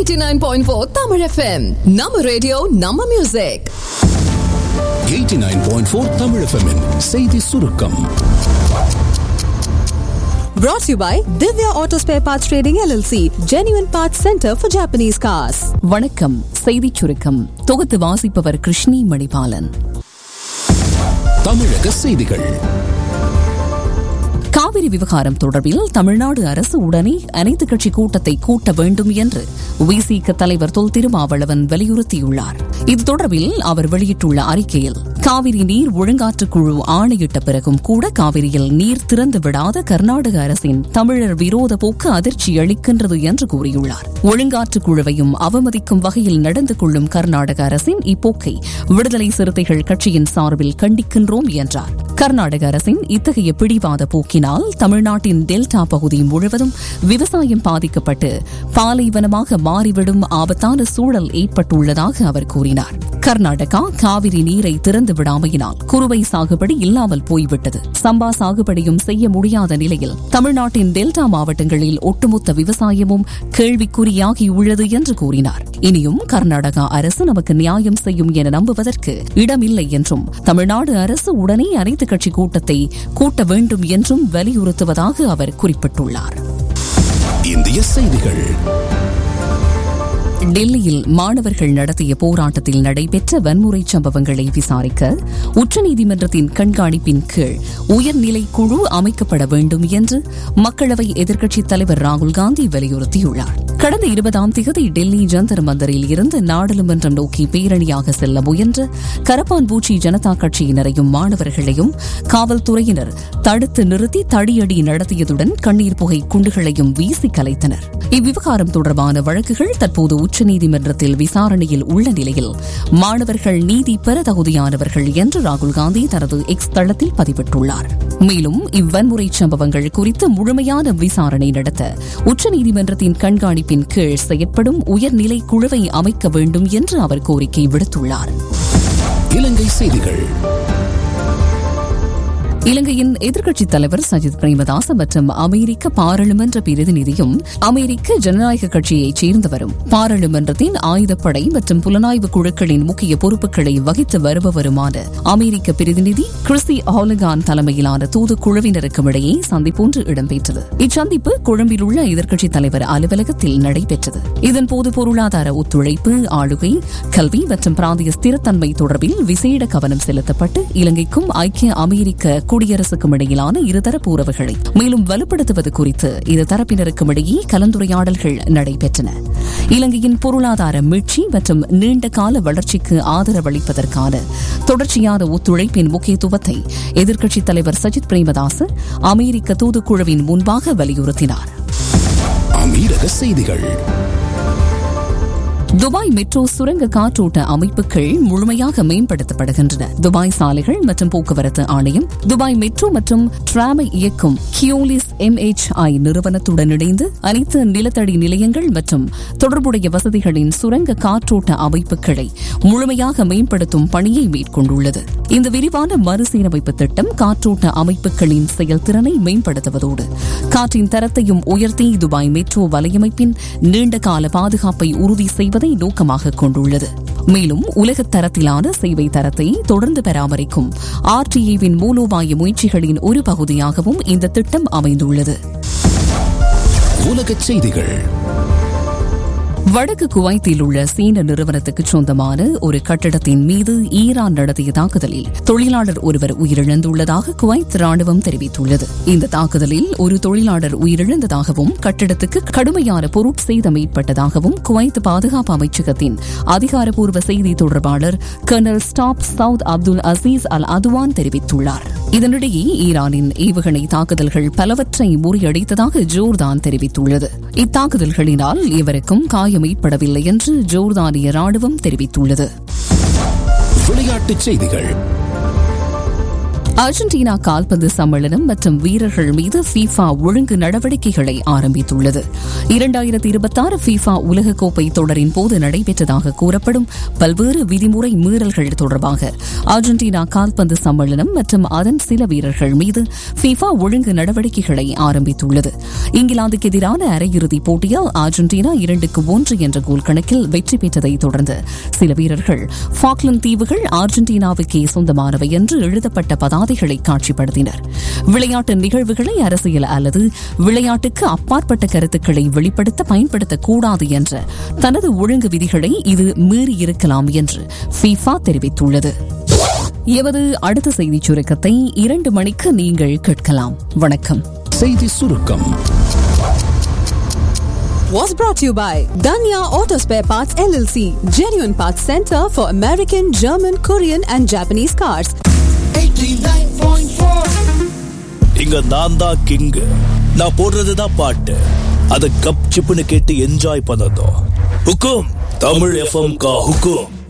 89.4 Tamil FM. நம்ம radio நம்ம music 89.4 Tamil FM -இன் செய்தி சுருக்கம் brought to you by Divya Auto Spare Parts Trading LLC, Genuine Parts Center for Japanese cars. வணக்கம் செய்திச் சுருக்கம் தொகுத்து வாசிப்பவர் கிருஷ்ணி மணிபாலன் தமிழக செய்திகள் காவிரி விவகாரம் தொடர்பில் தமிழ்நாடு அரசு உடனே அனைத்துக் கட்சி கூட்டத்தை கூட்ட வேண்டும் என்று விசிக தலைவர் தொல் திருமாவளவன் வலியுறுத்தியுள்ளார் இது தொடர்பில் அவர் வெளியிட்டுள்ள அறிக்கையில் காவிரி நீர் ஒழுங்காற்றுக் குழு ஆணையிட்ட பிறகும் கூட காவிரியில் நீர் திறந்து விடாத கர்நாடக அரசின் தமிழர் விரோத போக்கு அதிர்ச்சி அளிக்கின்றது என்று கூறியுள்ளார் ஒழுங்காற்றுக் குழுவையும் அவமதிக்கும் வகையில் நடந்து கொள்ளும் கர்நாடக அரசின் இப்போக்கை விடுதலை சிறுத்தைகள் கட்சியின் சார்பில் கண்டிக்கின்றோம் என்றார் கர்நாடக அரசின் இத்தகைய பிடிவாத போக்கினால் தமிழ்நாட்டின் டெல்டா பகுதி முழுவதும் விவசாயம் பாதிக்கப்பட்டு பாலைவனமாக மாறிவிடும் ஆபத்தான சூழல் ஏற்பட்டுள்ளதாக அவர் கூறினார் கர்நாடகா காவிரி நீரை திறந்து விடாமையினால் குறுவை சாகுபடி இல்லாமல் போய்விட்டது சம்பா சாகுபடியும் செய்ய முடியாத நிலையில் தமிழ்நாட்டின் டெல்டா மாவட்டங்களில் ஒட்டுமொத்த விவசாயமும் கேள்விக்குறியாகியுள்ளது என்று கூறினார் இனியும் கர்நாடகா அரசு நமக்கு நியாயம் செய்யும் என நம்புவதற்கு இடமில்லை என்றும் தமிழ்நாடு அரசு உடனே அனைத்துக் கட்சி கூட்டத்தை கூட்ட வேண்டும் என்றும் வலியுறுத்துவதாக அவர் குறிப்பிட்டுள்ளார் இந்திய செய்திகள் டெல்லியில் மாணவர்கள் நடத்திய போராட்டத்தில் நடைபெற்ற வன்முறை சம்பவங்களை விசாரிக்க உச்சநீதிமன்றத்தின் கண்காணிப்பின் கீழ் உயர்நிலை குழு அமைக்கப்பட வேண்டும் என்று மக்களவை எதிர்க்கட்சித் தலைவர் ராகுல் காந்தி வலியுறுத்தியுள்ளார் கடந்த இருபதாம் தேதி டெல்லி ஜந்தர் மந்தரில் இருந்து நாடாளுமன்றம் நோக்கி பேரணியாக செல்ல முயன்ற கரப்பான்பூச்சி ஜனதா கட்சியினரையும் மாணவர்களையும் காவல்துறையினர் தடுத்து நிறுத்தி தடியடி நடத்தியதுடன் கண்ணீர் புகை குண்டுகளையும் வீசி கலைத்தனர் இவ்விவகாரம் தொடர்பான வழக்குகள் தற்போது உச்சநீதிமன்றத்தில் விசாரணையில் உள்ள நிலையில் மாணவர்கள் நீதி பெற தகுதியானவர்கள் என்று ராகுல் காந்தி தனது எக்ஸ் தளத்தில் பதிவிட்டுள்ளார் மேலும் இவ்வன்முறை சம்பவங்கள் குறித்து முழுமையான விசாரணை நடத்த உச்சநீதிமன்றத்தின் கண்காணிப்பின் கீழ் செயற்படும் உயர்நிலை குழுவை அமைக்க வேண்டும் என்று அவர் கோரிக்கை விடுத்துள்ளார் இலங்கை செய்திகள் இலங்கையின் எதிர்க்கட்சித் தலைவர் சஜித் பிரேமதாச மற்றும் அமெரிக்க பாராளுமன்ற பிரதிநிதியும் அமெரிக்க ஜனநாயக கட்சியைச் சேர்ந்தவரும் பாராளுமன்றத்தின் ஆயுதப்படை மற்றும் புலனாய்வு குழுக்களின் முக்கிய பொறுப்புகளை வகித்து வருபவருமான அமெரிக்க பிரதிநிதி கிறிஸ்டி ஹாலகான் தலைமையிலான தூதுக்குழுவினருக்கும் இடையே சந்திப்பொன்று இடம்பெற்றது இச்சந்திப்பு கொழும்பில் உள்ள எதிர்க்கட்சித் தலைவர் அலுவலகத்தில் நடைபெற்றது இதன்போது பொருளாதார ஒத்துழைப்பு ஆளுகை கல்வி மற்றும் பிராந்திய ஸ்திரத்தன்மை தொடர்பில் விசேட கவனம் செலுத்தப்பட்டு இலங்கைக்கும் ஐக்கிய அமெரிக்க குடியரசுக்கும் இடையிலான இருதரப்பு உறவுகளை மேலும் வலுப்படுத்துவது குறித்து இரு தரப்பினருக்கும் இடையே கலந்துரையாடல்கள் நடைபெற்றன இலங்கையின் பொருளாதார மீட்சி மற்றும் நீண்ட கால வளர்ச்சிக்கு ஆதரவளிப்பதற்கான தொடர்ச்சியான ஒத்துழைப்பின் முக்கியத்துவத்தை எதிர்க்கட்சித் தலைவர் சஜித் பிரேமதாஸ் அமெரிக்க தூதுக்குழுவின் முன்பாக வலியுறுத்தினார் அமீரக செய்திகள் துபாய் மெட்ரோ சுரங்க காற்றோட்ட அமைப்புகள் முழுமையாக மேம்படுத்தப்படுகின்றன துபாய் சாலைகள் மற்றும் போக்குவரத்து ஆணையம் துபாய் மெட்ரோ மற்றும் டிராமை இயக்கும் கியோலிஸ் எம்ஹெச்ஐ நிறுவனத்துடன் இணைந்து அனைத்து நிலத்தடி நிலையங்கள் மற்றும் தொடர்புடைய வசதிகளின் சுரங்க காற்றோட்ட அமைப்புகளை முழுமையாக மேம்படுத்தும் பணியை மேற்கொண்டுள்ளது இந்த விரிவான மறுசீரமைப்பு திட்டம் காற்றோட்ட அமைப்புகளின் செயல்திறனை மேம்படுத்துவதோடு காற்றின் தரத்தையும் உயர்த்தி துபாய் மெட்ரோ வலையமைப்பின் நீண்டகால பாதுகாப்பை உறுதி செய்வதை நோக்கமாக கொண்டுள்ளது மேலும் உலகத் தரத்திலான சேவை தரத்தை தொடர்ந்து பராமரிக்கும் ஆர்டிஏவின் மூலோபாய முயற்சிகளின் ஒரு பகுதியாகவும் இந்த திட்டம் அமைந்துள்ளது உலகச் செய்திகள் வடக்கு குவைத்தில் உள்ள சீன நிறுவனத்துக்கு சொந்தமான ஒரு கட்டடத்தின் மீது ஈரான் நடத்திய தாக்குதலில் தொழிலாளர் ஒருவர் உயிரிழந்துள்ளதாக குவைத் ராணுவம் தெரிவித்துள்ளது இந்த தாக்குதலில் ஒரு தொழிலாளர் உயிரிழந்ததாகவும் கட்டடத்துக்கு கடுமையான பொருட்சேதம் ஏற்பட்டதாகவும் குவைத் பாதுகாப்பு அமைச்சகத்தின் அதிகாரப்பூர்வ செய்தி தொடர்பாளர் colonel staff Saud Abdul Aziz Al Atwan தெரிவித்துள்ளார் இதனிடையே ஈரானின் ஏவுகணை தாக்குதல்கள் பலவற்றை முறியடித்ததாக ஜோர்தான் தெரிவித்துள்ளது இத்தாக்குதல்களினால் இவருக்கும் காயம் ஏற்படவில்லை என்று ஜோர்தானிய ராணுவம் தெரிவித்துள்ளது விளையாட்டுச் செய்திகள் அர்ஜென்டினா கால்பந்து சம்மேளனம் மற்றும் வீரர்கள் மீது ஃபீஃபா ஒழுங்கு நடவடிக்கைகளை ஆரம்பித்துள்ளது இரண்டாயிரத்தி இருபத்தாறு ஃபீஃபா உலகக்கோப்பை தொடரின் போது நடைபெற்றதாக கூறப்படும் பல்வேறு விதிமுறை மீறல்கள் தொடர்பாக அர்ஜென்டினா கால்பந்து சம்மேளனம் மற்றும் அதன் சில வீரர்கள் மீது ஃபீஃபா ஒழுங்கு நடவடிக்கைகளை ஆரம்பித்துள்ளது இங்கிலாந்துக்கு எதிரான அரையிறுதிப் போட்டியில் அர்ஜென்டினா இரண்டுக்கு ஒன்று என்ற கோல் கணக்கில் வெற்றி பெற்றதை தொடர்ந்து சில வீரர்கள் ஃபாக்லந்து தீவுகள் அர்ஜென்டினாவுக்கே சொந்தமானவை என்று எழுதப்பட்ட பதாதைகளை காட்சிப்படுத்தினர் விளையாட்டு நிகழ்வுகளை அரசியல் அல்லது விளையாட்டுக்கு அப்பாற்பட்ட கருத்துக்களை வெளிப்படுத்த பயன்படுத்தக்கூடாது என்ற தனது ஒழுங்கு விதிகளை இது மீறியிருக்கலாம் என்று ஃபீஃபா தெரிவித்துள்ளது எமது அடுத்த செய்திச் சுருக்கத்தை இரண்டு மணிக்கு நீங்கள் கேட்கலாம் வணக்கம் செய்தி சுருக்கம் Was brought to you by Danya Auto Spare Parts LLC, genuine parts center for American, German, Korean, and Japanese cars. இங்க நான் தான் கிங் நான் போடுறதுதான் பாட்டு அத கப் சிப்புன்னு கேட்டு என்ஜாய் பண்ணதும் ஹுக்கும் தமிழ் எஃப்எம் கா ஹுக்கும்